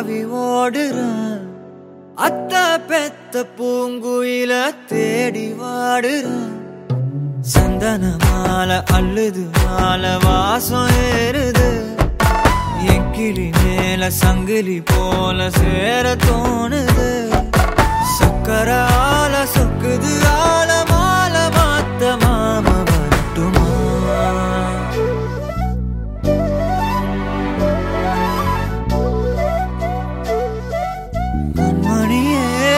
தாவி ஓடுறேன் அத்த பெத்த பூங்குயில தேடி வாடுறேன் சந்தன மாலை அள்ளுது மாலை வாசம் ஏறுது என் கிளி மேல சங்கிலி போல சேர தோணுது சக்கர ஆல சொக்குது ஆல மாலை மாத்த மாம வரட்டுமா கண்மணியே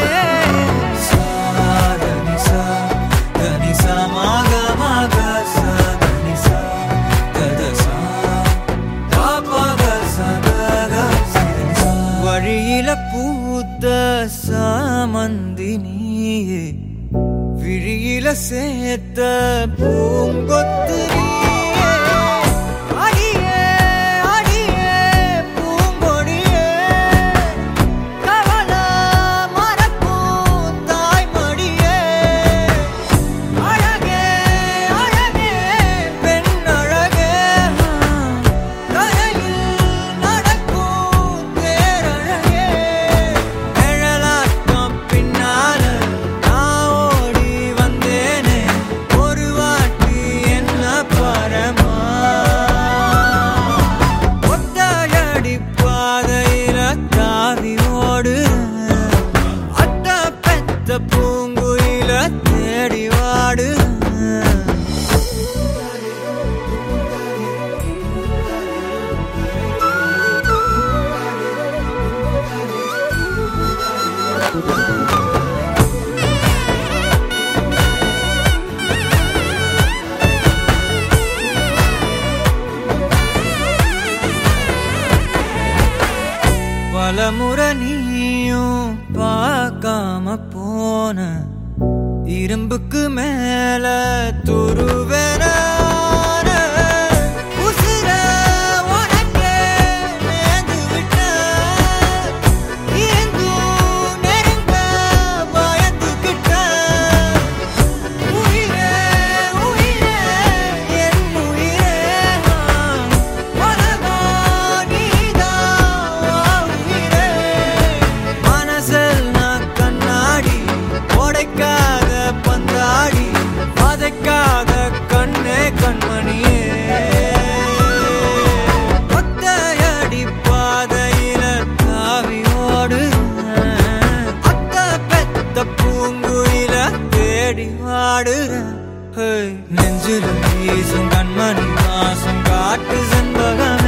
சாதனிசா தனிசா மாக மாக சாதனிசா ததசா தாபக சதக சிதனிசா வழியில பூத்த சாமந்தி நீயே விழியில சேர்த்த பூங்கொத்து நீயே அடியே அடியே பூங்கொடியே கவல மறக்கும் தாய்மடியே அழகே அழகே பெண் அழகே கரையில் நடக்கும் தேரழகே நிழலாட்டம் பின்னால நான் ஓடி வந்தேனே ஒரு வாட்டி என்ன பரமா ஒத்தையடி பாதையில தாவி ஓடுறேன் அத்த பெத்த பூங்குயில தேடி வாடுறேன் பலமுறை நீயும் பார்க்காம போன இரும்புக்கு மேல துருவென உசுர உனக்கே நேர்ந்து விட்டேன். எங்கும் நெருங்க பயந்துகிட்டேன். உயிரே, உயிரே, என் உயிரே, உலகம் நீதான் உயிரே. மனசெல்லாம் கண்ணாடி உடைக்காத பந்தாடி வதைக்காத கண்ணே கண்மணியே ஒத்தையடி பாதையில தாவி ஓடுறேன் அத்த பெத்த பூங்குயில தேடி வாடுறேன் ஹே, நெஞ்சில வீசும் கண்மணி வாசம் காட்டு செண்பகமே